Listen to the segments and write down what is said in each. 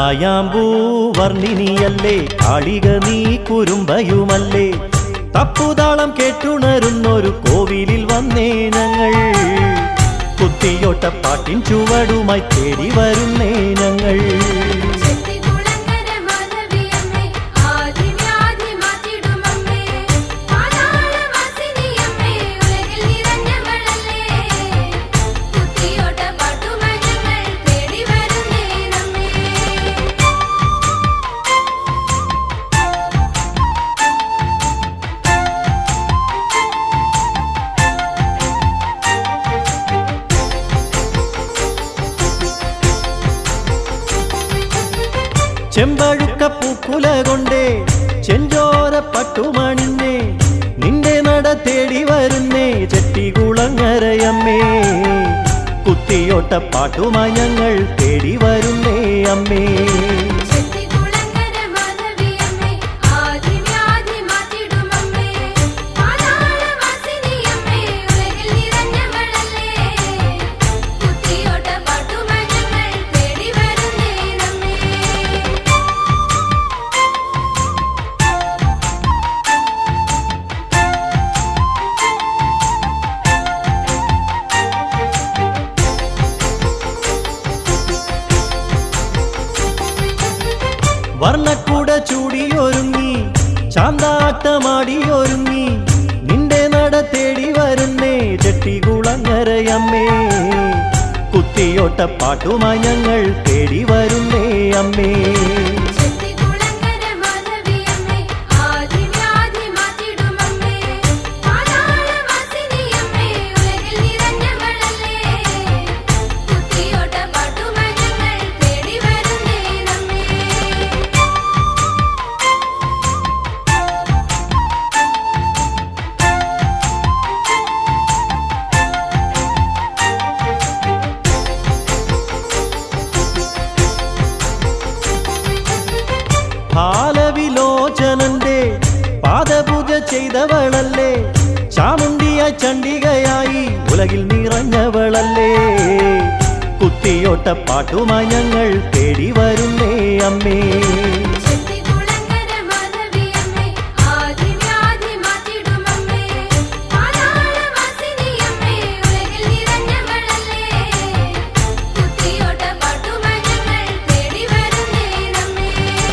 കായാമ്പൂ വർണ്ണിനിയല്ലേ കാളിക നീ കുരുമ്പയുമല്ലേ തപ്പുതാളം കേട്ടുണരുന്നൊരു കോവിലിൽ വന്നേ ഞങ്ങൾ കുത്തിയോട്ടപ്പാട്ടിൻ ചുവടുമായി തേടി വരുന്നേ ഞങ്ങൾ ചെത്തികുളങ്ങര മാധവിയമ്മേ ആദിവ്യാധി മാറ്റിടുമമ്മേ പാതാളവാസിനിയമ്മേ ഉലകിൽ നിറഞ്ഞവളല്ലേ കുത്തിയോട്ട പാട്ടുമഴങ്ങൾ തേടി വരുന്നേ നമ്മേ ചെമ്പഴുക്ക പൂക്കുല കൊണ്ടേ ചെഞ്ചോര പട്ടുമണിഞ്ഞേ നിന്റെ നട തേടി വരുന്നേ ചെട്ടികുളങ്ങരയമ്മേ കുത്തിയോട്ട പാട്ടുമായി ഞങ്ങൾ തേടി വരുന്നേ അമ്മേ ചെത്തികുളങ്ങര മാധവിയമ്മേ ആദിവ്യാധി മാറ്റിടുമമ്മേ പാതാളവാസിനിയമ്മേ ഉലകിൽ നിറഞ്ഞവളല്ലേ കുത്തിയോട്ട പാട്ടുമഴങ്ങൾ തേടി വരുന്നേ നമ്മേ വർണ്ണക്കൂട ചൂടിയൊരുങ്ങി ചാന്താട്ടമാടിയൊരുങ്ങി നിന്റെ നട തേടി വരുന്നേ ചെട്ടികുളങ്ങരയമ്മേ കുത്തിയോട്ട പാട്ടുമായി ഞങ്ങൾ തേടി വരുന്നേ അമ്മേ ചെത്തികുളങ്ങര മാധവിയമ്മേ ആദിവ്യാധി മാറ്റിടുമമ്മേ പാതാളവാസിനിയമ്മേ ഉലകിൽ നിറഞ്ഞവളല്ലേ കുത്തിയോട്ട പാട്ടുമഴങ്ങൾ തേടി വരുന്നേ നമ്മേ ഭാലവിലോചനന്റെ പാദപൂജ ചെയ്തവളല്ലേ ചാമുണ്ടിയായി ചണ്ഡികയായി ഉലകിൽ നിറഞ്ഞവളല്ലേ കുത്തിയോട്ട പാട്ടുമായി ഞങ്ങൾ തേടി വരുന്നേ അമ്മേ ചെത്തികുളങ്ങര മാധവിയമ്മേ ആദിവ്യാധി മാറ്റിടുമമ്മേ പാതാളവാസിനിയമ്മേ ഉലകിൽ നിറഞ്ഞവളല്ലേ കുത്തിയോട്ട പാട്ടുമഴങ്ങൾ തേടി വരുന്നേ നമ്മേ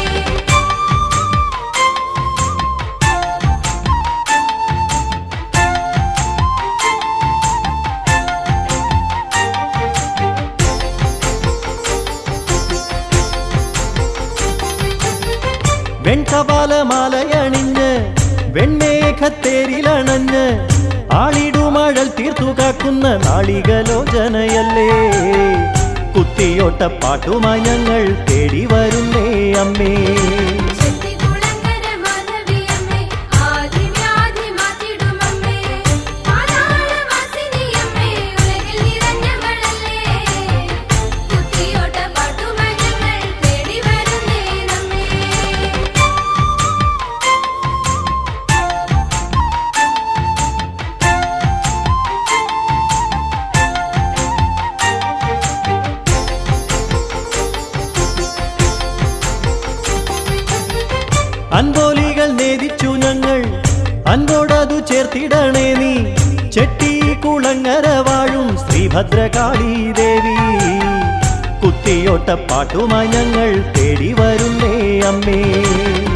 വെൺകപാലമാലയണിഞ്ഞ് വെൺമേഘത്തേരിലണഞ്ഞ് ആളിടുമഴൽ തീർത്തു കാക്കുന്ന നാളികലോചനയല്ലേ കുത്തിയോട്ട പാട്ടുമായി ഞങ്ങൾ തേടി വരുന്നേ അമ്മേ ചെത്തികുളങ്ങര മാധവിയമ്മേ ആദിവ്യാധി മാറ്റിടുമമ്മേ പാതാളവാസിനിയമ്മേ ഉലകിൽ നിറഞ്ഞവളല്ലേ കുത്തിയോട്ട പാട്ടുമഴങ്ങൾ തേടി വരുന്നേ നമ്മേ അൻപോലികൾ നേദിച്ചു ഞങ്ങൾ അൻപോടതു ചേർത്തിടണേ നീ ചെട്ടി കുളങ്ങര വാഴും ശ്രീഭദ്രകാളി ദേവി കുത്തിയോട്ട പാട്ടുമായി ഞങ്ങൾ തേടി വരുന്നേ അമ്മേ